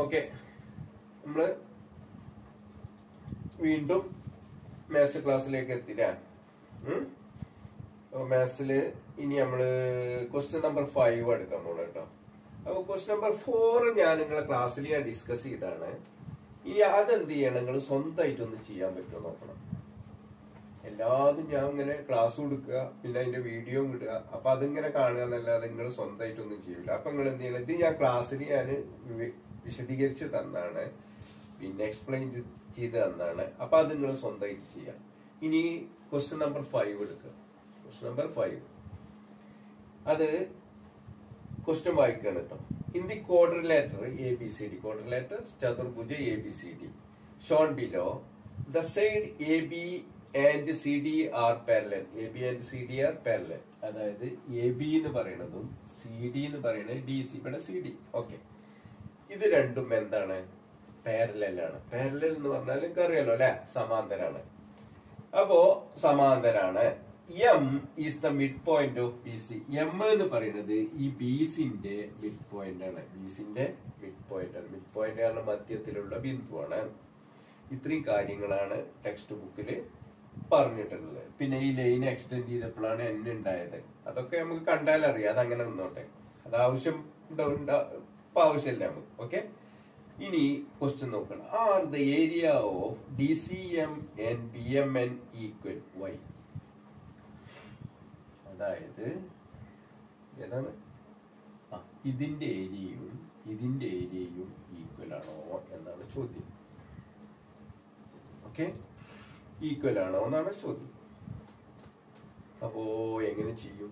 Okay നമ്മള് വീണ്ടും maths ക്ലാസ്സിലേക്ക് എത്തില്ലേ മാത്സില് ഇനി നമ്മള് ക്വസ്റ്റ്യൻ നമ്പർ ഫൈവ് എടുക്കാൻ പോണ കേട്ടോ അപ്പൊ ക്വസ്റ്റ്യൻ നമ്പർ ഫോർ ഞാൻ നിങ്ങളെ ക്ലാസ്സിൽ ഞാൻ ഡിസ്കസ് ചെയ്താണ് ഇനി അതെന്ത് ചെയ്യണം നിങ്ങൾ സ്വന്തമായിട്ടൊന്ന് ചെയ്യാൻ പറ്റുമോ നോക്കണം എല്ലാതും ഞാൻ ഇങ്ങനെ ക്ലാസ് കൊടുക്കുക പിന്നെ അതിന്റെ വീഡിയോ ഇടുക അപ്പൊ അതിങ്ങനെ കാണുക എന്നല്ലാതെ നിങ്ങൾ സ്വന്തമായിട്ടൊന്നും ചെയ്യില്ല അപ്പൊ നിങ്ങൾ എന്ത് ചെയ്യണം ഇത് ഞാൻ ക്ലാസ്സിൽ ഞാൻ വിശദീകരിച്ച് തന്നാണ് പിന്നെ എക്സ്പ്ലെയിൻ ചെയ്ത് തന്നാണ് അപ്പൊ അത് നിങ്ങൾ സ്വന്തമായിട്ട് ചെയ്യാം ഇനി ക്വസ്റ്റ്യൻ നമ്പർ ഫൈവ് എടുക്കുക ക്വസ്റ്റ്യൻ നമ്പർ ഫൈവ് അത് ക്വസ്റ്റ്യൻ വായിക്കുകയാണ് കേട്ടോ in the quadrilateral A B C D quadrilateral ചതുർഭുജ A B C D shown below the side A B and C D are parallel A B and C D are parallel അതായത് A B എന്ന് പറയുന്നതും C D എന്ന് പറയുന്നത് D C ഇവിടെ C D okay ഇത് രണ്ടും എന്താണ് പാരലലാണ് parallel എന്ന് പറഞ്ഞാൽ നിങ്ങൾക്ക് അറിയാലോ അല്ലെ സമാന്തരാണ് അപ്പോ സമാന്തരാണ് M is the mid point of B C M എന്ന് പറയുന്നത് ഈ ബിസിന്റെ മിഡ് പോയിന്റ് ആണ് ബിസിന്റെ മിഡ് പോയിന്റ് ആണ് മിഡ് പോയിന്റ് ആണ് മധ്യത്തിലുള്ള ബിന്ദുവാണ് ഇത്രയും കാര്യങ്ങളാണ് ടെക്സ്റ്റ് ബുക്കിൽ പറഞ്ഞിട്ടുള്ളത് പിന്നെ ഈ ലൈൻ എക്സ്റ്റെൻഡ് ചെയ്തപ്പോഴാണ് എൻ ഉണ്ടായത് അതൊക്കെ നമുക്ക് കണ്ടാൽ അറിയാം അത് അങ്ങനെ നിന്നോട്ടെ അത് ആവശ്യം ഉണ്ടോ- ഉണ്ടോ- ഇപ്പൊ ആവശ്യമില്ല നമുക്ക് ഓക്കെ ഇനി ക്വസ്റ്റ്യൻ നോക്കണം are the area of D C M N B M N equal why അതായത് ഏതാണ് ആ ഇതിന്റെ ഏരിയയും ഇതിന്റെ ഏരിയയും ഈക്വൽ ആണോ എന്നാണ് ചോദ്യം ഓക്കെ ഈക്വൽ ആണോ എന്നാണ് ചോദ്യം അപ്പോ എങ്ങനെ ചെയ്യും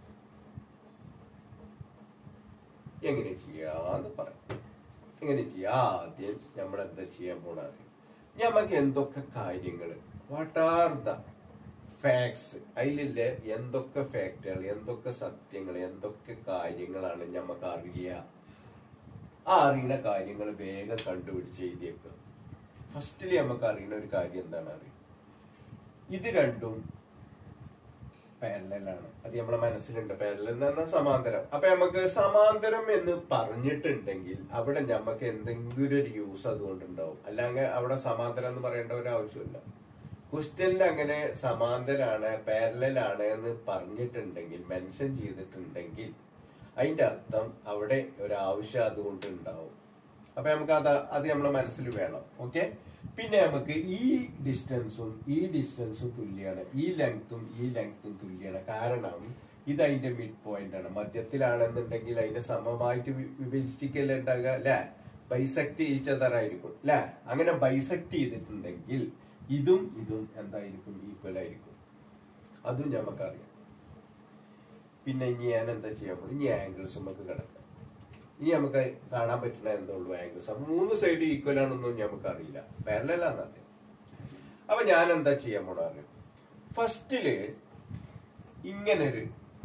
എങ്ങനെ ചെയ്യാന്ന് പറയാം എങ്ങനെ ചെയ്യാം ആദ്യം നമ്മൾ എന്താ ചെയ്യാൻ പോണത് നമുക്ക് എന്തൊക്കെ കാര്യങ്ങൾ വാട്ട് ആർ ദ ഫാക്ട്സ് അതിലില്ല എന്തൊക്കെ ഫാക്ടുകൾ എന്തൊക്കെ സത്യങ്ങൾ എന്തൊക്കെ കാര്യങ്ങളാണ് നമുക്ക് അറിയുക ആ അറിയുന്ന കാര്യങ്ങൾ വേഗം കണ്ടുപിടിച്ച് എഴുതിയേക്കുക ഫസ്റ്റില് നമുക്ക് അറിയുന്ന ഒരു കാര്യം എന്താണ് അറിയുക ഇത് രണ്ടും പാരലാണ് അത് നമ്മളെ മനസ്സിലുണ്ട് പാരലൽ എന്ന് പറഞ്ഞാൽ സമാന്തരം അപ്പൊ നമുക്ക് സമാന്തരം എന്ന് പറഞ്ഞിട്ടുണ്ടെങ്കിൽ അവിടെ നമുക്ക് എന്തെങ്കിലും ഒരു യൂസ് അതുകൊണ്ടുണ്ടാവും അല്ലെങ്കിൽ അവിടെ സമാന്തരം എന്ന് പറയേണ്ട ഒരു ആവശ്യമില്ല ക്വസ്റ്റ്യനിൽ അങ്ങനെ സമാന്തരാണ് പാരലാണ് എന്ന് പറഞ്ഞിട്ടുണ്ടെങ്കിൽ മെൻഷൻ ചെയ്തിട്ടുണ്ടെങ്കിൽ അതിന്റെ അർത്ഥം അവിടെ ഒരു ആവശ്യം അതുകൊണ്ട് ഉണ്ടാവും അപ്പൊ നമുക്ക് അത് അത് നമ്മളെ മനസ്സിൽ വേണം ഓക്കെ പിന്നെ നമുക്ക് ഈ ഡിസ്റ്റൻസും ഈ ഡിസ്റ്റൻസും തുല്യമാണ് ഈ ലെങ്ത്തും ഈ ലെങ്ത്തും തുല്യമാണ് കാരണം ഇത് അതിന്റെ മിഡ് പോയിന്റ് ആണ് മധ്യത്തിലാണെന്നുണ്ടെങ്കിൽ അതിനെ സമമായിട്ട് വി- വിഭജിക്കല്ലേ ഉണ്ടാകുക അല്ലെ ബൈസെക്ട് ചെയ്യിച്ചതറായിരിക്കും അല്ലെ അങ്ങനെ ബൈസെക്ട് ചെയ്തിട്ടുണ്ടെങ്കിൽ ഇതും ഇതും എന്തായിരിക്കും ഈക്വൽ ആയിരിക്കും അതും നമുക്കറിയാം പിന്നെ ഇനി ഞാൻ എന്താ ചെയ്യാൻ പോകും ഇനി ആംഗിൾസ് നമുക്ക് കിടക്കാം ഇനി നമുക്ക് കാണാൻ പറ്റുന്ന എന്താ ഉള്ളൂ ആംഗിൾസ് അപ്പൊ മൂന്ന് സൈഡ് ഈക്വൽ ആണെന്നൊന്നും നമുക്ക് അറിയില്ല പാരലാന്നറിയാം അപ്പൊ ഞാൻ എന്താ ചെയ്യാൻ പോണ അറിയാം ഫസ്റ്റില് ഇങ്ങനൊരു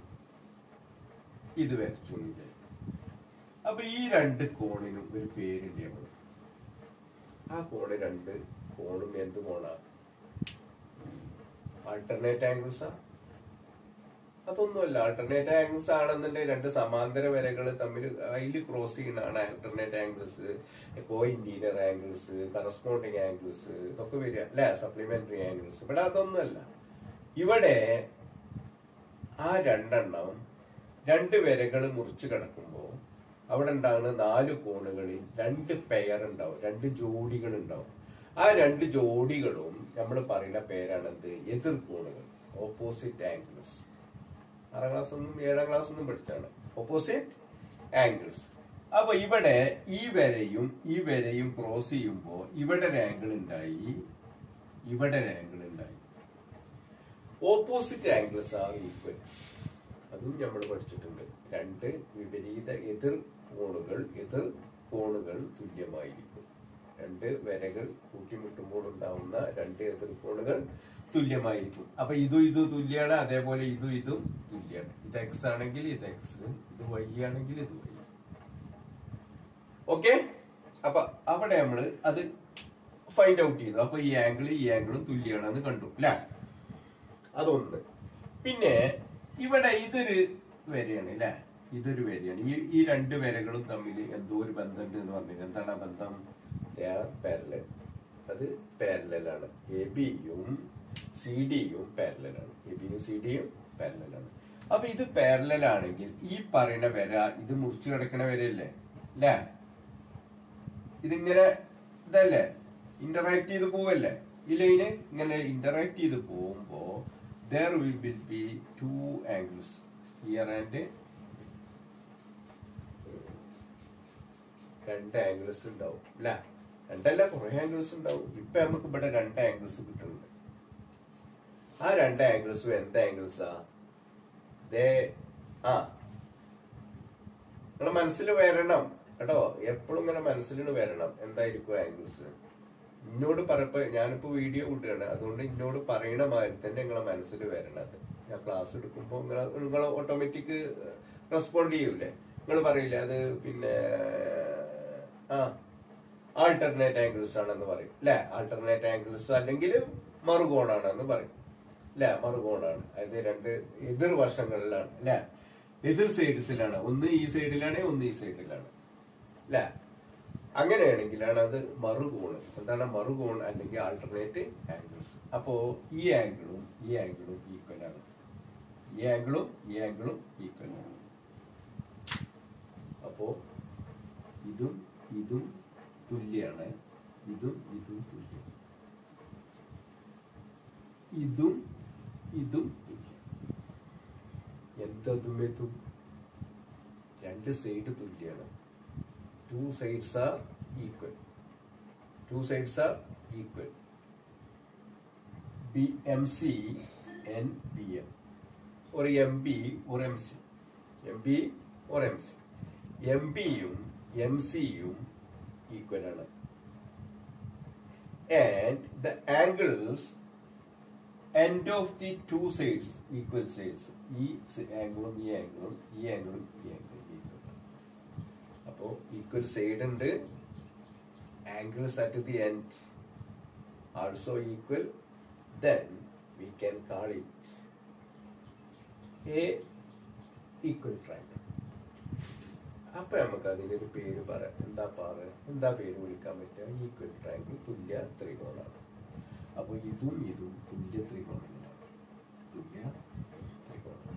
ഇത് വരച്ചു എന്ന് വിചാരിക്കും. അപ്പൊ ഈ രണ്ട് കോണിനും ഒരു പേരുണ്ട് നമ്മൾ ആ കോണ് രണ്ട് കോണും എന്ത് കോണാ ആൾട്ടർനേറ്റ് ആംഗിൾസാ അതൊന്നുമല്ല ആൾട്ടർനേറ്റ് ആംഗിൾസ് ആണെന്നുണ്ടെങ്കിൽ രണ്ട് സമാന്തര വരകൾ തമ്മിൽ അതിൽ ക്രോസ് ചെയ്യുന്നതാണ് alternate angles co interior angles corresponding angles ഇതൊക്കെ വരിക അല്ലെ സപ്ലിമെന്ററി ആംഗിൾസ് ഇവിടെ അതൊന്നുമല്ല ഇവിടെ ആ രണ്ടെണ്ണം രണ്ട് വരകൾ മുറിച്ച് കിടക്കുമ്പോൾ അവിടെ ഉണ്ടാകുന്ന നാല് കോണുകളിൽ രണ്ട് പെയർ ഉണ്ടാവും രണ്ട് ജോഡികൾ ഉണ്ടാവും ആ രണ്ട് ജോഡികളും നമ്മൾ പറയുന്ന പേരാണ് എന്ത് എതിർ കോണുകൾ ഓപ്പോസിറ്റ് ആംഗിൾസ് ആറാം ക്ലാസ് ഒന്നും ഏഴാം ക്ലാസ് ഒന്നും പഠിച്ചാണ് ഓപ്പോസിറ്റ് ആംഗിൾസ് അപ്പൊ ഇവിടെ ഈ വരയും ഈ വരയും ക്രോസ് ചെയ്യുമ്പോൾ ഇവിടെ ഒരു ആംഗിൾ ഉണ്ടായി ഇവിടെ ഒരു ആംഗിൾ ഉണ്ടായി ഓപ്പോസിറ്റ് ആംഗിൾസ് ആർ ഈക്വൽ അതും നമ്മൾ പഠിച്ചിട്ടുണ്ട് രണ്ട് വിപരീത എതിർ കോണുകൾ എതിർ കോണുകൾ തുല്യമായിരിക്കും രണ്ട് വരകൾ കൂട്ടിമുട്ടുമ്പോൾ ഉണ്ടാവുന്ന രണ്ട് എതിർ കോണുകൾ തുല്യമായിരിക്കും അപ്പൊ ഇതും ഇതും തുല്യാണ് അതേപോലെ ഇതും ഇതും തുല്യാണ് ഇത് എക്സ് ആണെങ്കിൽ ഇത് എക്സ് ഇത് വൈ ആണെങ്കിൽ ഇത് വൈ ഓക്കെ അപ്പൊ അവിടെ നമ്മള് അത് ഫൈൻഡ് ഔട്ട് ചെയ്തു അപ്പൊ ഈ ആംഗിൾ ഈ ആംഗിളും തുല്യമാണെന്ന് കണ്ടു അല്ലെ അതൊന്ന് പിന്നെ ഇവിടെ ഇതൊരു വരെയാണ് അല്ലെ ഇതൊരു വരയാണ് ഈ ഈ രണ്ട് വരകളും തമ്മിൽ എന്തോ ഒരു ബന്ധമുണ്ട് എന്ന് പറഞ്ഞു എന്താണ് ആ ബന്ധം പാരലൽ അത് പാരലാണ് എ ബിയും സി ഡിയും പാരലാണ് എ ബിയും സി ഡിയും പാരലാണ് അപ്പൊ ഇത് പാരലൽ ആണെങ്കിൽ ഈ പറയുന്ന വര ഇത് മുറിച്ചു കിടക്കുന്ന വരയല്ലേ അല്ലേ ഇതിങ്ങനെ ഇതല്ലേ ഇന്ററാക്ട് ചെയ്ത് പോവല്ലേ ഈ ലൈന് ഇങ്ങനെ ഇന്ററാക്ട് ചെയ്ത് പോകുമ്പോ there will will be two angles here and രണ്ട് ആംഗിൾസ് ഉണ്ടാവും അല്ല രണ്ടല്ല കുറെ ആംഗിൾസ് ഉണ്ടാവും ഇപ്പൊ നമുക്ക് ഇവിടെ രണ്ട് ആംഗിൾസ് കിട്ടുന്നുണ്ട് ആ രണ്ട് ആംഗിൾസും എന്ത് ആംഗിൾസാ ദേ ആ നിങ്ങളെ മനസ്സിൽ വരണം കേട്ടോ എപ്പോഴും ഇങ്ങനെ മനസ്സിൽ വരണം എന്തായിരിക്കും ആംഗിൾസ് എന്നോട് പറയപ്പോ ഞാനിപ്പോ വീഡിയോ കൂട്ടുകയാണ് അതുകൊണ്ട് എന്നോട് പറയണ മാതിരി തന്നെ നിങ്ങളെ മനസ്സിൽ വരണത് ഞാൻ ക്ലാസ് എടുക്കുമ്പോ നിങ്ങൾ നിങ്ങൾ ഓട്ടോമാറ്റിക് റെസ്പോണ്ട് ചെയ്യൂലേ നിങ്ങൾ പറയില്ലേ അത് പിന്നെ ആ ആൾട്ടർനേറ്റ് ആംഗിൾസ് ആണെന്ന് പറയും അല്ലെ ആൾട്ടർനേറ്റ് ആംഗിൾസ് അല്ലെങ്കിൽ മറുകോണാണെന്ന് പറയും അല്ലെ മറുകോണാണ് അത് രണ്ട് എതിർ വശങ്ങളിലാണ് അല്ലെ എതിർ സൈഡ്സിലാണ് ഒന്ന് ഈ സൈഡിലാണ് ഒന്ന് ഈ സൈഡിലാണ് അല്ലെ അങ്ങനെയാണെങ്കിലാണ് അത് മറുകോണ് എന്താണ് മറുകോൺ അല്ലെങ്കിൽ ആൾട്ടർനേറ്റ് ആംഗിൾസ് അപ്പോ ഈ ആംഗിളും ഈ ആംഗിളും ഈക്വൽ ആണ് ഈ ആംഗിളും ഈ ആംഗിളും ഈക്വൽ ആണ് അപ്പോ ഇതും ഇതും തുല്യാണ് ഇതും ഇതും തുല്യം ഇതും ഇതും തുല്യം എന്തതും ഇതും രണ്ട് സൈഡ് തുല്യാണ് two sides are equal two sides are equal B M C N B M ഒരു എം ബി ഒരു എം സി എം ബി ഒരു എം സി എം ബിയും എം സിയും ഈക്വൽ ആണ് and the angles end of the two sides equal sides ഈ ആംഗിളും ഈ ആംഗിളും ഈ ആംഗിളും ഈ ആംഗിളും ഈക്വൽ അപ്പോ ഈക്വൽ സൈഡ് ഉണ്ട് angles at the end also equal then we can call it a equal triangle അപ്പൊ നമുക്ക് അതിനൊരു പേര് പറയാം എന്താ പറ എന്താ പേര് വിളിക്കാൻ പറ്റുക ഈക്വൽ ട്രയാങ്കിൾ തുല്യ ത്രികോണാണ് അപ്പൊ ഇതും ഇതും തുല്യ ത്രികോണങ്ങളാണ് തുല്യ ത്രികോണം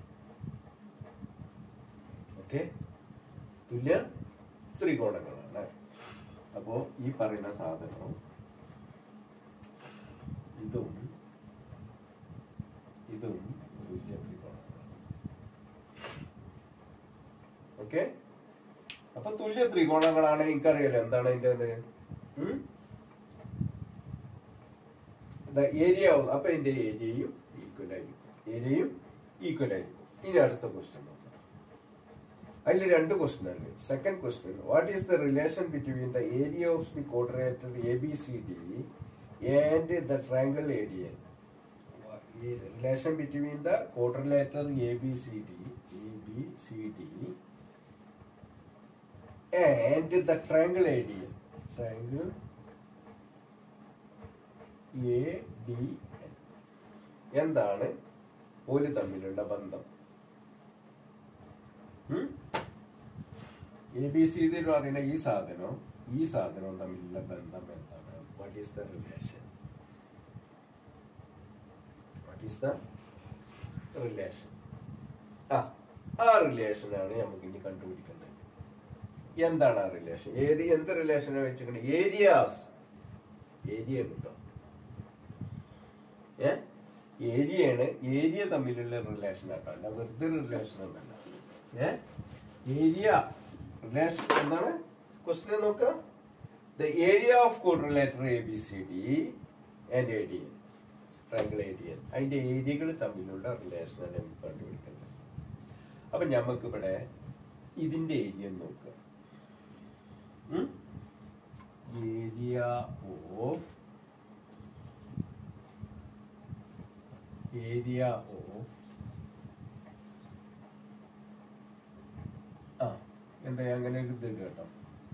ഓക്കെ തുല്യ ത്രികോണങ്ങളാണ് അപ്പോ ഈ പറയുന്ന സാധനം ഇതും ഇതും തുല്യ ത്രികോണങ്ങളാണ് ഓക്കെ അപ്പൊ തുല്യ ത്രികോണങ്ങളാണ് എനിക്കറിയാലോ എന്താണ് അതിന്റെ ഇത് ഏരിയ അപ്പൊ ഇതിന്റെ ഏരിയയും ഈക്വൽ ആയിരിക്കും ഏരിയയും ഈക്വൽ ആയിരിക്കും ഇനി അടുത്ത ക്വസ്റ്റ്യൻ നോക്കാം അതിൽ രണ്ട് ക്വസ്റ്റ്യൻ ഉണ്ട് second question what is the relation between the area of the quadrilateral A B C D and the triangle A D N relation between the quadrilateral A B C D A B C D and the triangle A D N triangle A D N എന്താണ് ഒരു തമ്മിലുള്ള ബന്ധം A B C എന്ന് പറയുന്ന ഈ സാധനവും ഈ സാധനവും തമ്മിലുള്ള ബന്ധം എന്താണ് what is the relation what is the relation ആ ആ റിലേഷനാണ് നമുക്ക് ഇനി കണ്ടുപിടിക്കേണ്ടത് എന്താണ് ആ റിലേഷൻ ഏത് എന്ത് റിലേഷനെ വെച്ചിട്ടുണ്ട് ഏരിയാസ് ഏരിയ കേട്ടോ ഏ ഏരിയയാണ് ഏരിയ തമ്മിലുള്ള റിലേഷൻ ആട്ടോ അല്ല വെറുതെ റിലേഷൻ ഒന്നല്ല ഏ ഏരിയ റിലേഷൻ എന്താണ് ക്വസ്റ്റ്യൻ നോക്കുക the area of quadrilateral A B C D and A D N triangle A D N അതിന്റെ ഏരിയകൾ തമ്മിലുള്ള റിലേഷനാണ് നമുക്ക് കണ്ടുപിടിക്കേണ്ടത് അപ്പൊ ഞമ്മക്ക് ഇവിടെ ഇതിന്റെ ഏരിയ നോക്കുക ഏരിയ ഓഫ് ഏരിയ ഓഫ് ആ എന്താ അങ്ങനെ ഒരു ഇതുണ്ട് കേട്ടോ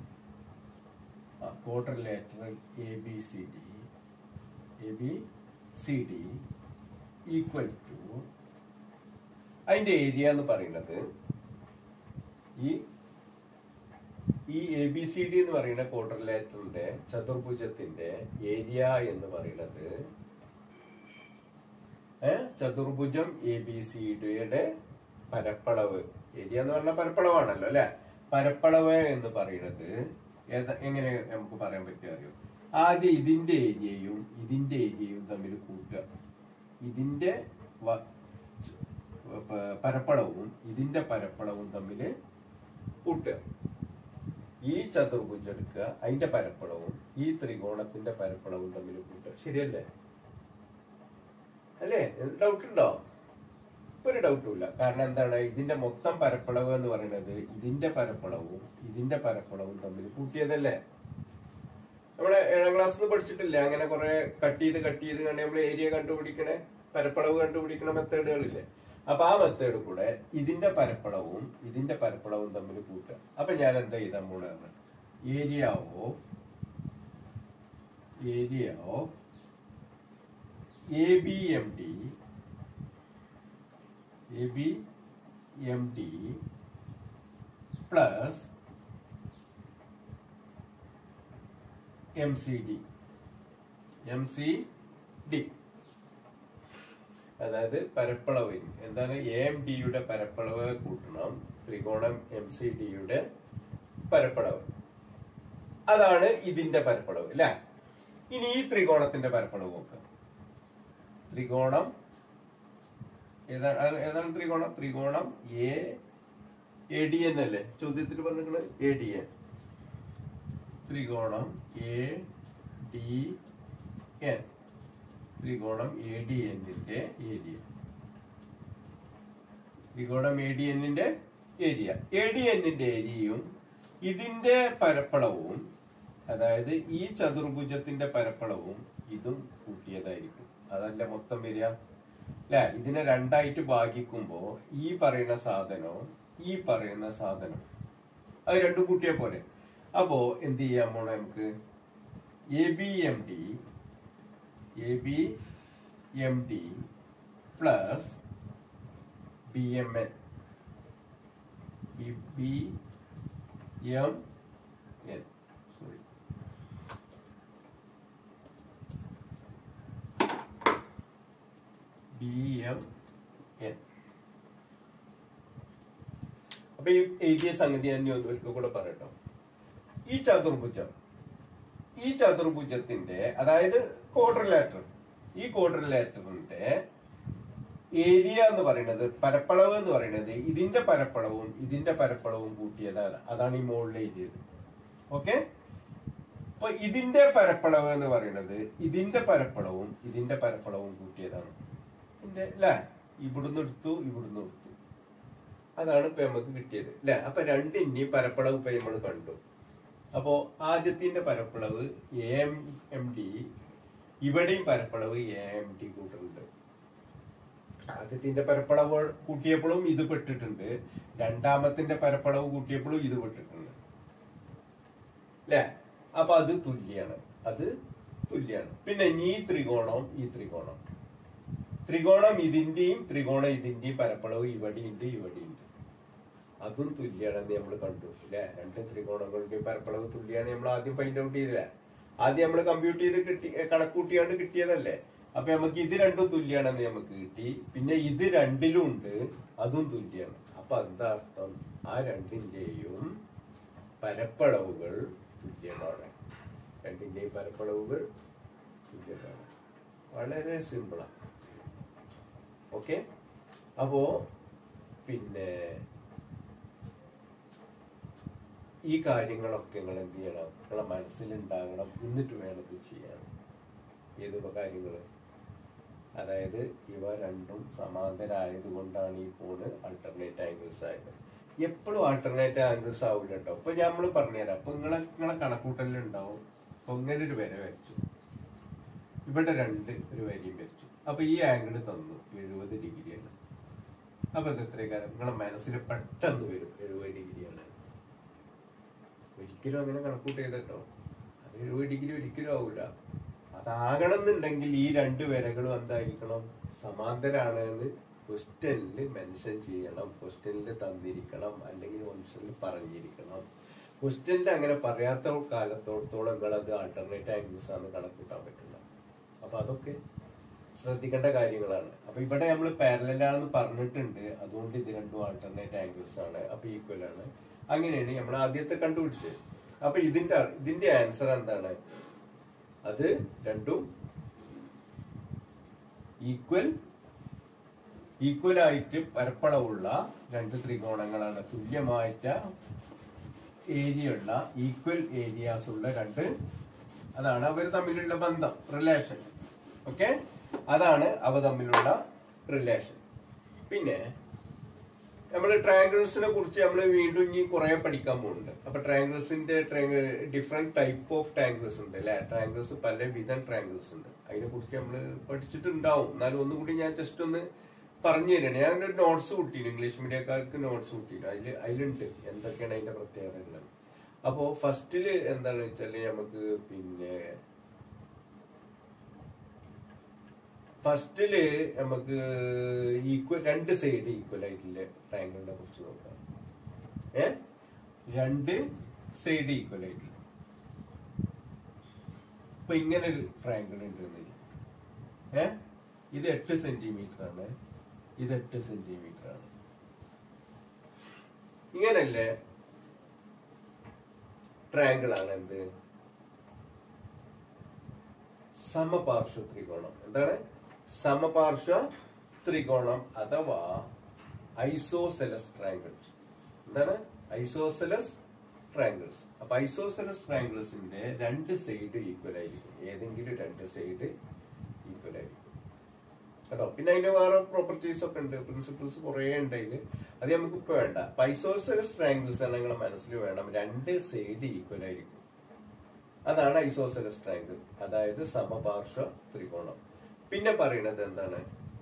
ആ quadrilateral A B C D A B C D equal to അതിന്റെ ഏരിയ എന്ന് പറയുന്നത് ഈ ഈ എ ബി സി ഡി എന്ന് പറയുന്ന ക്വാഡ്രിലേറ്ററിന്റെ ചതുർഭുജത്തിന്റെ ഏരിയ എന്ന് പറയുന്നത് ഏ ചതുർഭുജം എ ബി സി ഡിയുടെ പരപ്പളവ് ഏരിയ എന്ന് പറഞ്ഞാൽ പരപ്പളവാണല്ലോ അല്ലെ പരപ്പളവ് എന്ന് പറയുന്നത് ഏത- എങ്ങനെ നമുക്ക് പറയാൻ പറ്റുക അറിയോ ആദ്യം ഇതിന്റെ ഏരിയയും ഇതിന്റെ ഏരിയയും തമ്മിൽ കൂട്ടുക ഇതിന്റെ വ- പ- പരപ്പളവും ഇതിന്റെ പരപ്പളവും തമ്മിൽ കൂട്ടുക ഈ ചതുർഭുജം എടുക്കുക അതിന്റെ പരപ്പളവും ഈ ത്രികോണത്തിന്റെ പരപ്പളവും തമ്മിൽ കൂട്ടുക ശരിയല്ലേ അല്ലേ ഡൗട്ട് ഉണ്ടോ ഒരു ഡൗട്ടും ഇല്ല കാരണം എന്താണ് ഇതിന്റെ മൊത്തം പരപ്പളവ് എന്ന് പറയുന്നത് ഇതിന്റെ പരപ്പളവും ഇതിന്റെ പരപ്പളവും തമ്മിൽ കൂട്ടിയതല്ലേ നമ്മളെ ഏഴാം ക്ലാസ്സിൽ നിന്ന് പഠിച്ചിട്ടില്ലേ അങ്ങനെ കുറെ കട്ട് ചെയ്ത് കട്ട് ചെയ്ത് കണ്ട് നമ്മൾ ഏരിയ കണ്ടുപിടിക്കണേ പരപ്പളവ് കണ്ടുപിടിക്കണ മെത്തേഡുകളില്ലേ അപ്പൊ ആ മെത്തേഡ് കൂടെ ഇതിന്റെ പരപ്പളവും ഇതിന്റെ പരപ്പളവും തമ്മിൽ കൂട്ടുക അപ്പൊ ഞാൻ എന്താ ചെയ്താൽ പോണെന്ന് area of area of A B M D A B M D plus M C D M C D അതായത് പരപ്പളവ് എന്താണ് എ എം ഡിയുടെ പരപ്പളവ് കൂട്ടണം ത്രികോണം എം സി ഡിയുടെ പരപ്പളവ് അതാണ് ഇതിന്റെ പരപ്പളവ് അല്ലെ ഇനി ഈ ത്രികോണത്തിന്റെ പരപ്പളവ് നോക്കുക ത്രികോണം ഏതാണ് ഏതാണ് ത്രികോണം ത്രികോണം എ എ ഡി എൻ അല്ലേ ചോദ്യത്തിൽ പറഞ്ഞിരിക്കുന്നത് എ ഡി എൻ ത്രികോണം എ ഡി എൻ ത്രികോണം എ ഡി എന്നിന്റെ ഏരിയ ത്രികോണം എ ഡി എന്നിന്റെ ഏരിയ എ ഡി എന്നിന്റെ ഏരിയയും ഇതിന്റെ പരപ്പളവും അതായത് ഈ ചതുർഭുജത്തിന്റെ പരപ്പളവും ഇതും കൂട്ടിയതായിരിക്കും അതല്ല മൊത്തം വരിക അല്ലെ ഇതിനെ രണ്ടായിട്ട് ഭാഗിക്കുമ്പോ ഈ പറയുന്ന സാധനവും ഈ പറയുന്ന സാധനം അത് രണ്ടും കൂട്ടിയ പോലെ അപ്പോ എന്ത് ചെയ്യാൻ പോണേ നമുക്ക് A B M D A B M D plus B M N B M N sorry B M N അപ്പൊ ഈ എഴുതിയ സംഗതി ഞാൻ ഇനി ഒന്ന് ഒരിക്കൽ കൂടെ പറയട്ടോ ഈ ചതുർഭുജം ഈ ചതുർഭുജത്തിന്റെ അതായത് ക്വാഡ്രിലേറ്റർ ഈ ക്വാഡ്രിലേറ്ററിന്റെ ഏരിയ എന്ന് പറയുന്നത് പരപ്പളവ് എന്ന് പറയുന്നത് ഇതിന്റെ പരപ്പളവും ഇതിന്റെ പരപ്പളവും കൂട്ടിയതാണ് അതാണ് ഈ മുകളിൽ എഴുതിയത് ഓക്കെ അപ്പൊ ഇതിന്റെ പരപ്പളവ് എന്ന് പറയുന്നത് ഇതിന്റെ പരപ്പളവും ഇതിന്റെ പരപ്പളവും കൂട്ടിയതാണ് ഇതിന്റെ അല്ലേ ഇവിടുന്ന് എടുത്തു ഇവിടുന്ന് എടുത്തു അതാണ് ഇപ്പൊ നമുക്ക് കിട്ടിയത് അല്ലെ അപ്പൊ രണ്ടിന്റെയും പരപ്പളവ് ഇപ്പൊ നമ്മൾ കണ്ടു അപ്പോ ആദ്യത്തിന്റെ പരപ്പളവ് എ എം എം ഡി ഇവിടെയും പരപ്പളവ് എ എം ഡി കൂട്ടുന്നുണ്ട് ആദ്യത്തിന്റെ പരപ്പളവ് കൂട്ടിയപ്പോഴും ഇത് പെട്ടിട്ടുണ്ട് രണ്ടാമത്തിന്റെ പരപ്പളവ് കൂട്ടിയപ്പോഴും ഇത് പെട്ടിട്ടുണ്ട് അല്ലെ അപ്പൊ അത് തുല്യാണ് അത് തുല്യാണ് പിന്നെ ഈ ത്രികോണം ഈ ത്രികോണം ത്രികോണം ഇതിന്റെയും ത്രികോണം ഇതിന്റെയും പരപ്പളവ് ഇവിടെയുണ്ട് ഇവിടെയുണ്ട് അതും തുല്യാണെന്ന് നമ്മൾ കണ്ടു അല്ലെ രണ്ട് ത്രികോണങ്ങളുടെയും പരപ്പളവ് തുല്യാണ് നമ്മൾ ആദ്യം ഫൈൻഡ് ഔട്ട് ചെയ്തല്ലേ ആദ്യം നമ്മൾ കമ്പ്യൂട്ട് ചെയ്ത് കിട്ടി കണക്കൂട്ടിയാണ്ട് കിട്ടിയതല്ലേ അപ്പൊ നമുക്ക് ഇത് രണ്ടും തുല്യാണെന്ന് നമുക്ക് കിട്ടി പിന്നെ ഇത് രണ്ടിലും ഉണ്ട് അതും തുല്യാണ് അപ്പൊ എന്താ അർത്ഥം ആ രണ്ടിന്റെയും പരപ്പളവുകൾ തുല്യമാണ് രണ്ടിന്റെയും പരപ്പളവുകൾ തുല്യമാണ് വളരെ സിമ്പിളാണ് ഓക്കെ അപ്പോ പിന്നെ ഈ കാര്യങ്ങളൊക്കെ നിങ്ങൾ എന്ത് ചെയ്യണം നിങ്ങളെ മനസ്സിലുണ്ടാകണം എന്നിട്ട് വേണം ഇത് ചെയ്യാൻ ഏതൊക്കെ കാര്യങ്ങള് അതായത് ഇവ രണ്ടും സമാന്തരായത് കൊണ്ടാണ് ഈ ഫോണ് ആൾട്ടർനേറ്റ് ആംഗിൾസ് ആയത് എപ്പോഴും ആൾട്ടർനേറ്റ് ആംഗിൾസ് ആവില്ല കേട്ടോ ഇപ്പൊ നമ്മൾ പറഞ്ഞുതരാം അപ്പൊ നിങ്ങളെ നിങ്ങളെ കണക്കൂട്ടലുണ്ടാവും ഇപ്പൊ ഇങ്ങനെ ഒരു വര വരച്ചു ഇവിടെ രണ്ട് ഒരു വരിയും വരച്ചു അപ്പൊ ഈ ആംഗിൾ തന്നു എഴുപത് ഡിഗ്രിയാണ് അപ്പൊ ഇത് എത്രയും കാലം നിങ്ങളെ മനസ്സിൽ പെട്ടെന്ന് വരും എഴുപത് ഡിഗ്രിയാണ് ഒരിക്കലും അങ്ങനെ കണക്കൂട്ട് ചെയ്തട്ടോ അത് എഴുപത് ഡിഗ്രി ഒരിക്കലും ആവൂല അതാകണം എന്നുണ്ടെങ്കിൽ ഈ രണ്ട് വരകളും എന്തായിരിക്കണം സമാന്തരാണ് എന്ന് ക്വസ്റ്റ്യനിൽ മെൻഷൻ ചെയ്യണം ക്വസ്റ്റ്യനിൽ തന്നിരിക്കണം അല്ലെങ്കിൽ ഓപ്ഷനിൽ പറഞ്ഞിരിക്കണം ക്വസ്റ്റ്യനിൽ അങ്ങനെ പറയാത്ത കാലത്തോടത്തോളം നിങ്ങൾ അത് ആൾട്ടർനേറ്റ് ആംഗിൾസ് ആണ് കണക്കൂട്ടാൻ പറ്റുന്നത് അപ്പൊ അതൊക്കെ ശ്രദ്ധിക്കേണ്ട കാര്യങ്ങളാണ് അപ്പൊ ഇവിടെ നമ്മൾ പാരലാണെന്ന് പറഞ്ഞിട്ടുണ്ട് അതുകൊണ്ട് ഇത് രണ്ടും ആൾട്ടർനേറ്റ് ആംഗിൾസ് ആണ് അപ്പൊ ഈക്വൽ ആണ് അങ്ങനെയാണ് നമ്മൾ ആദ്യത്തെ കണ്ടുപിടിച്ചത് അപ്പൊ ഇതിന്റെ ഇതിന്റെ ആൻസർ എന്താണ് അത് രണ്ടും ഈക്വൽ ഈക്വൽ ആയിട്ട് പരപ്പളവുള്ള രണ്ട് ത്രികോണങ്ങളാണ് തുല്യമായിട്ട് ഏരിയ ഉള്ള ഈക്വൽ ഏരിയാസ് ഉള്ള രണ്ട് അതാണ് അവർ തമ്മിലുള്ള ബന്ധം റിലേഷൻ ഓക്കെ അതാണ് അവ തമ്മിലുള്ള റിലേഷൻ പിന്നെ നമ്മൾ ട്രയാങ്കിൾസിനെ കുറിച്ച് നമ്മൾ വീണ്ടും ഇനി കുറെ പഠിക്കാൻ പോകുന്നുണ്ട് അപ്പൊ ട്രയാങ്കിൾസിന്റെ ഡിഫറെന്റ് ടൈപ്പ് ഓഫ് ട്രയാങ്കിൾസ് ഉണ്ട് അല്ലെ ട്രയാങ്കിൾസ് പല വിധം ട്രയാങ്കിൾസ് ഉണ്ട് അതിനെ കുറിച്ച് നമ്മൾ പഠിച്ചിട്ടുണ്ടാവും എന്നാലും ഒന്നുകൂടി ഞാൻ ജസ്റ്റ് ഒന്ന് പറഞ്ഞു തരണേ ഞാൻ ഒരു നോട്ട്സ് കൂട്ടിയിരുന്നു ഇംഗ്ലീഷ് മീഡിയക്കാർക്ക് നോട്ട്സ് കൂട്ടിയിരുന്നു അതിൽ അതിലുണ്ട് എന്തൊക്കെയാണ് അതിന്റെ പ്രത്യേകതകൾ അപ്പോ ഫസ്റ്റില് എന്താണെന്ന് വെച്ചാല് നമുക്ക് പിന്നെ ഫസ്റ്റില് നമുക്ക് ഈക്വൽ രണ്ട് സൈഡ് ഈക്വൽ ആയിട്ടുള്ള ട്രയാങ്കിളിനെ കുറിച്ച് നോക്കാം ഏ രണ്ട് സൈഡ് ഈക്വൽ ആയിട്ടുള്ള ഇപ്പൊ ഇങ്ങനെ ഒരു ട്രയാങ്കിൾ ഉണ്ട് ഏ ഇത് എട്ട് സെന്റിമീറ്റർ ആണ് ഇത് എട്ട് സെന്റിമീറ്റർ ആണ് ഇങ്ങനല്ലേ ട്രയാങ്കിൾ ആണ് എന്ത് സമപാർശ്വ ത്രികോണം എന്താണ് സമപാർശ്വ ത്രികോണം അഥവാ ഐസോസെലസ് ട്രയാങ്കിൾസ് എന്താണ് ഐസോസെലസ് ട്രയാങ്കിൾസ് അപ്പൊ ഐസോസെലസ് ട്രയാങ്കിൾസിന്റെ രണ്ട് സൈഡ് ഈക്വൽ ആയിരിക്കും ഏതെങ്കിലും രണ്ട് സൈഡ് ഈക്വൽ ആയിരിക്കും കേട്ടോ പിന്നെ അതിന്റെ വേറെ പ്രോപ്പർട്ടീസ് ഒക്കെ ഉണ്ട് പ്രിൻസിപ്പിൾസ് കുറെ ഉണ്ട് അതില് അത് നമുക്ക് ഇപ്പൊ വേണ്ട ഐസോസെലസ് ട്രയാങ്കിൾസ് ആണ് നിങ്ങളെ മനസ്സിൽ വേണം രണ്ട് സൈഡ് ഈക്വൽ ആയിരിക്കും അതാണ് ഐസോസെലസ് ട്രയാങ്കിൾ അതായത് സമപാർശ്വ ത്രികോണം പിന്നെ പറയുന്നത് എന്താണ്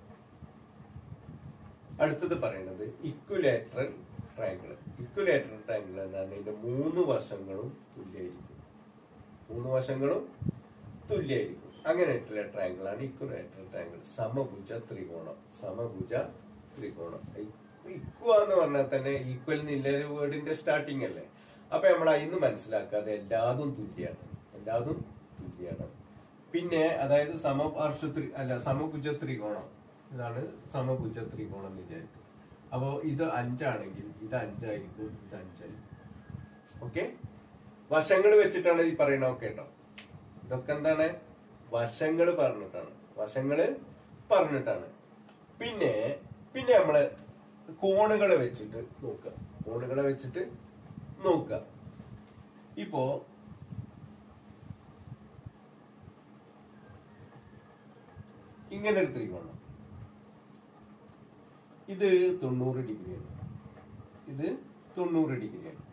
അടുത്തത് പറയുന്നത് ഇക്വലേറ്ററൽ ട്രയാങ്കിൾ ഇക്വലേറ്ററൽ ട്രയാങ്കിൾ എന്താണ് ഇതിന്റെ മൂന്ന് വശങ്ങളും തുല്യമായിരിക്കും മൂന്ന് വശങ്ങളും തുല്യമായിരിക്കും അങ്ങനെയായിട്ടുള്ള ട്രയാങ്കിൾ ആണ് ഇക്വലേറ്ററൽ ട്രയാങ്കിൾ സമഭുജ ത്രികോണം സമഭുജ ത്രികോണം ഇക്വ എന്ന് പറഞ്ഞാൽ തന്നെ ഈക്വൽ എന്നുള്ള വേർഡിന്റെ സ്റ്റാർട്ടിങ് അല്ലേ അപ്പൊ നമ്മൾ അതിന്ന് മനസ്സിലാക്കാതെ എല്ലാതും തുല്യാണ് എല്ലാതും തുല്യാണ് പിന്നെ അതായത് സമപാർശ്വ ത്രി അല്ല സമഭുജ ത്രികോണം ഇതാണ് സമഭുജ ത്രികോണം എന്ന് വിചാരിക്കും അപ്പോ ഇത് അഞ്ചാണെങ്കിൽ ഇത് അഞ്ചായിരിക്കും ഇത് അഞ്ചായിരിക്കും ഓക്കെ വശങ്ങൾ വെച്ചിട്ടാണ് ഈ പറയണത് കേട്ടോ ഇതൊക്കെ എന്താണ് വശങ്ങൾ പറഞ്ഞിട്ടാണ് വശങ്ങള് പറഞ്ഞിട്ടാണ് പിന്നെ പിന്നെ നമ്മള് കോണുകളെ വെച്ചിട്ട് നോക്കുക കോണുകളെ വെച്ചിട്ട് നോക്കുക ഇപ്പോ ഇങ്ങനെ ഒരു ത്രികോണം ഇത് തൊണ്ണൂറ് ഡിഗ്രിയാണ് ഇത് തൊണ്ണൂറ് ഡിഗ്രിയാണ്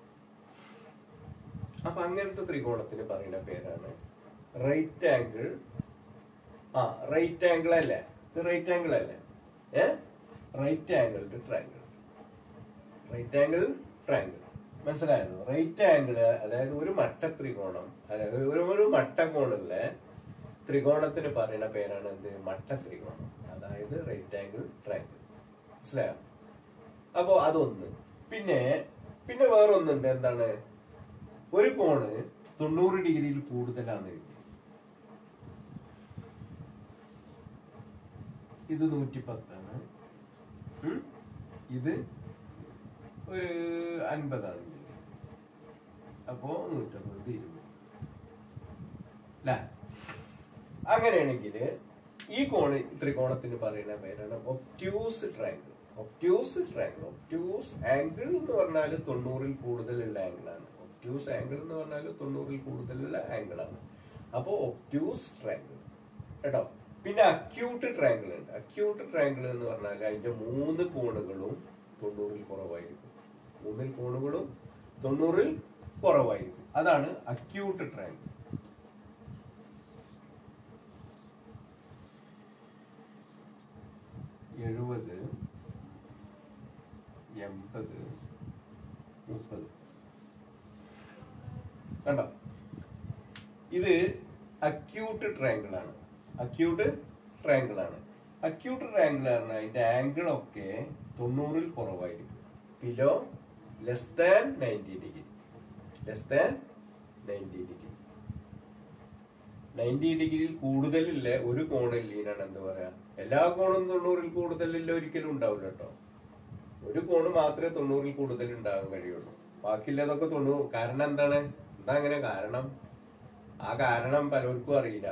അപ്പൊ അങ്ങനത്തെ ത്രികോണത്തിന് പറയുന്ന പേരാണ് റൈറ്റ് ആംഗിൾ ആ റൈറ്റ് ആംഗിൾ അല്ലേ ഇത് റൈറ്റ് ആംഗിൾ അല്ലേ a right angle triangle right angle triangle മനസ്സിലായിരുന്നു റൈറ്റ് ആംഗിൾ അതായത് ഒരു മട്ട ത്രികോണം അതായത് ഒരു ഒരു മട്ടകോണിലെ ത്രികോണത്തിന് പറയുന്ന പേരാണ് എന്ത് മട്ട ത്രികോണം അതായത് റൈറ്റ് ആംഗിൾ ട്രയാംഗിൾ മനസ്സിലായോ അപ്പോ അതൊന്ന് പിന്നെ പിന്നെ വേറൊന്നുണ്ട് എന്താണ് ഒരു കോണ് തൊണ്ണൂറ് ഡിഗ്രിയിൽ കൂടുതലാണ് ഇത് നൂറ്റി പത്താണ് ഉം? ഇത് ഒരു അൻപതാണ് അപ്പോ നൂറ്റമ്പത് ഇരുപത് അല്ലേ അങ്ങനെയാണെങ്കിൽ ഈ കോണ് ത്രികോണത്തിന് പറയുന്ന പേരാണ് obtuse triangle obtuse triangle obtuse angle എന്ന് പറഞ്ഞാൽ തൊണ്ണൂറിൽ കൂടുതലുള്ള ആംഗിൾ ആണ് ഒപ്റ്റ്യൂസ് ആംഗിൾ എന്ന് പറഞ്ഞാൽ തൊണ്ണൂറിൽ കൂടുതലുള്ള ആംഗിൾ ആണ് അപ്പോ ഒപ്റ്റ്യൂസ് ട്രയാങ്കിൾ കേട്ടോ പിന്നെ അക്യൂട്ട് ട്രയാങ്കിൾ ഉണ്ട് അക്യൂട്ട് ട്രയാങ്കിൾ എന്ന് പറഞ്ഞാൽ അതിന്റെ മൂന്ന് കോണുകളും തൊണ്ണൂറിൽ കുറവായിരിക്കും മൂന്നിൽ കോണുകളും തൊണ്ണൂറിൽ കുറവായിരിക്കും അതാണ് അക്യൂട്ട് ട്രയാങ്കിൾ എഴുപത് എൺപത് മുപ്പത് കണ്ടോ ഇത് അക്യൂട്ട് ട്രയാങ്കിൾ ആണ് അക്യൂട്ട് ട്രയാങ്കിൾ ആണ് അക്യൂട്ട് ട്രയാങ്കിൾ പറഞ്ഞാൽ അതിന്റെ ആംഗിൾ ഒക്കെ തൊണ്ണൂറിൽ കുറവായിരിക്കും below less than ninety degree less than ninety degree ninety ഡിഗ്രിയിൽ കൂടുതലില്ല ഒരു കോണില്ലാണ് എന്താ പറയാ എല്ലാ കോണും തൊണ്ണൂറിൽ കൂടുതലില്ല ഒരിക്കലും ഉണ്ടാവില്ല കേട്ടോ ഒരു കോണ് മാത്രമേ തൊണ്ണൂറിൽ കൂടുതൽ ഉണ്ടാകാൻ കഴിയുള്ളൂ ബാക്കിയുള്ളതൊക്കെ തൊണ്ണൂറ് കാരണം എന്താണ് എന്താ അങ്ങനെ കാരണം ആ കാരണം പലർക്കും അറിയില്ല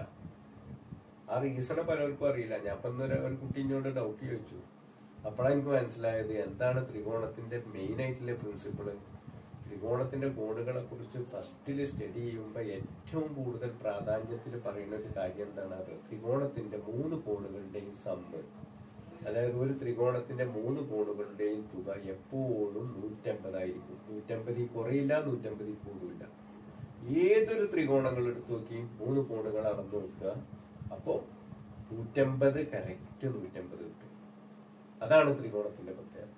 ആ റീസണ് പലർക്കും അറിയില്ല ഞാൻ ഇപ്പൊ ഇന്നൊരു ഒരു കുട്ടീനോട് ഡൗട്ട് ചോദിച്ചു അപ്പോഴാണ് എനിക്ക് മനസ്സിലായത് എന്താണ് ത്രികോണത്തിന്റെ മെയിൻ ആയിട്ടുള്ള പ്രിൻസിപ്പിള് ത്രികോണത്തിന്റെ കോണുകളെ കുറിച്ച് ഫസ്റ്റില് സ്റ്റഡി ചെയ്യുമ്പോൾ ഏറ്റവും കൂടുതൽ പ്രാധാന്യത്തിൽ പറയുന്ന ഒരു കാര്യം എന്താണ് അത് ത്രികോണത്തിന്റെ മൂന്ന് കോണുകളുടെയും സമ്മ് അതായത് ഒരു ത്രികോണത്തിന്റെ മൂന്ന് കോണുകളുടെയും തുക എപ്പോഴും നൂറ്റമ്പതായിരിക്കും നൂറ്റമ്പതിൽ കുറയില്ല നൂറ്റമ്പതിൽ കൂടില്ല ഏതൊരു ത്രികോണങ്ങൾ എടുത്തു നോക്കി മൂന്ന് കോണുകൾ അളന്നു നോക്കുക അപ്പോ നൂറ്റമ്പത് കറക്റ്റ് നൂറ്റമ്പത് കിട്ടും അതാണ് ത്രികോണത്തിന്റെ പ്രത്യേകത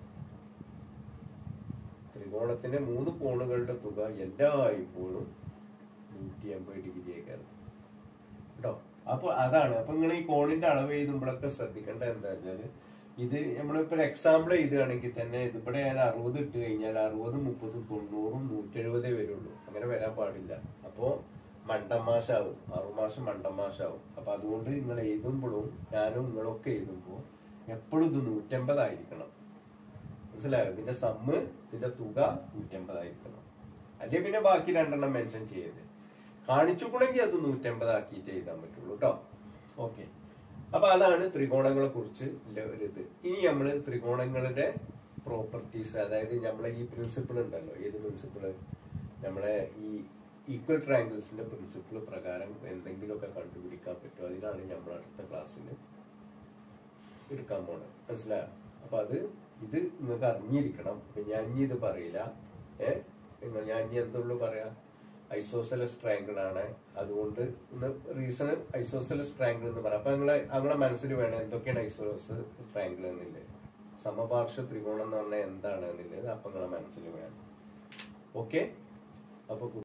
ത്രികോണത്തിന്റെ മൂന്ന് കോണുകളുടെ തുക എല്ലായ്പ്പോഴും നൂറ്റി അമ്പത് ഡിഗ്രി ആയിക്കാണ് കേട്ടോ അപ്പൊ അതാണ് അപ്പൊ നിങ്ങൾ ഈ കോണിന്റെ അളവ് എഴുതുമ്പോഴൊക്കെ ശ്രദ്ധിക്കേണ്ട എന്താ വെച്ചാല് ഇത് നമ്മളിപ്പോ ഒരു എക്സാമ്പിൾ എഴുതുകയാണെങ്കിൽ തന്നെ ഇതിവിടെ ഞാൻ അറുപത് ഇട്ട് കഴിഞ്ഞാൽ അറുപത് മുപ്പത് തൊണ്ണൂറും നൂറ്റെഴുപതേ വരുള്ളൂ അങ്ങനെ വരാൻ പാടില്ല അപ്പോ മണ്ടമാശാവും ആറുമാസം മണ്ടമാശാവും അപ്പൊ അതുകൊണ്ട് നിങ്ങൾ എഴുതുമ്പോഴും ഞാനും നിങ്ങളൊക്കെ എഴുതുമ്പോ എപ്പോഴും ഇത് നൂറ്റമ്പതായിരിക്കണം മനസ്സിലായോ ഇതിന്റെ സമ്മ് ഇതിന്റെ തുക നൂറ്റമ്പതായിരിക്കണം അല്ലെ പിന്നെ ബാക്കി രണ്ടെണ്ണം മെൻഷൻ ചെയ്യരുത് കാണിച്ചുകൂടെങ്കിൽ അത് നൂറ്റമ്പതാക്കിയിട്ട് എഴുതാൻ പറ്റുള്ളൂ കേട്ടോ ഓക്കെ അപ്പൊ അതാണ് ത്രികോണങ്ങളെ കുറിച്ച് ഒരു ഇത് ഇനി നമ്മള് ത്രികോണങ്ങളുടെ പ്രോപ്പർട്ടീസ് അതായത് നമ്മളെ ഈ പ്രിൻസിപ്പിൾ ഉണ്ടല്ലോ ഏത് പ്രിൻസിപ്പിള് നമ്മളെ ഈ ഈക്വൽ ട്രയാങ്കിൾസിന്റെ പ്രിൻസിപ്പിൾ പ്രകാരം എന്തെങ്കിലുമൊക്കെ കണ്ടുപിടിക്കാൻ പറ്റും അതിനാണ് നമ്മൾ അടുത്ത ക്ലാസ്സിൽ എടുക്കാൻ പോണത് മനസ്സിലായോ അപ്പൊ അത് ഇത് നിങ്ങൾക്ക് അറിഞ്ഞിരിക്കണം അപ്പൊ ഞാൻ ഇനി ഇത് പറയില്ല ഏ നിങ്ങൾ ഞാൻ ഇനി എന്തുള്ളൂ പറയാ ഐസോസെലസ് ട്രയാങ്കിൾ ആണ് അതുകൊണ്ട് റീസൺ ഐസോസെലസ് ട്രയാങ്കിൾ എന്ന് പറയാം അപ്പൊ നിങ്ങളെ നിങ്ങളെ മനസ്സിൽ വേണം എന്തൊക്കെയാണ് ഐസോസസ് ട്രയാങ്കിൾ എന്നില്ലേ സമപാർശ്വ ത്രികോണം എന്ന് പറഞ്ഞാൽ എന്താണ് എന്നുള്ളത് അപ്പൊ നിങ്ങളെ മനസ്സിൽ വേണം ഓക്കെ അപ്പൊ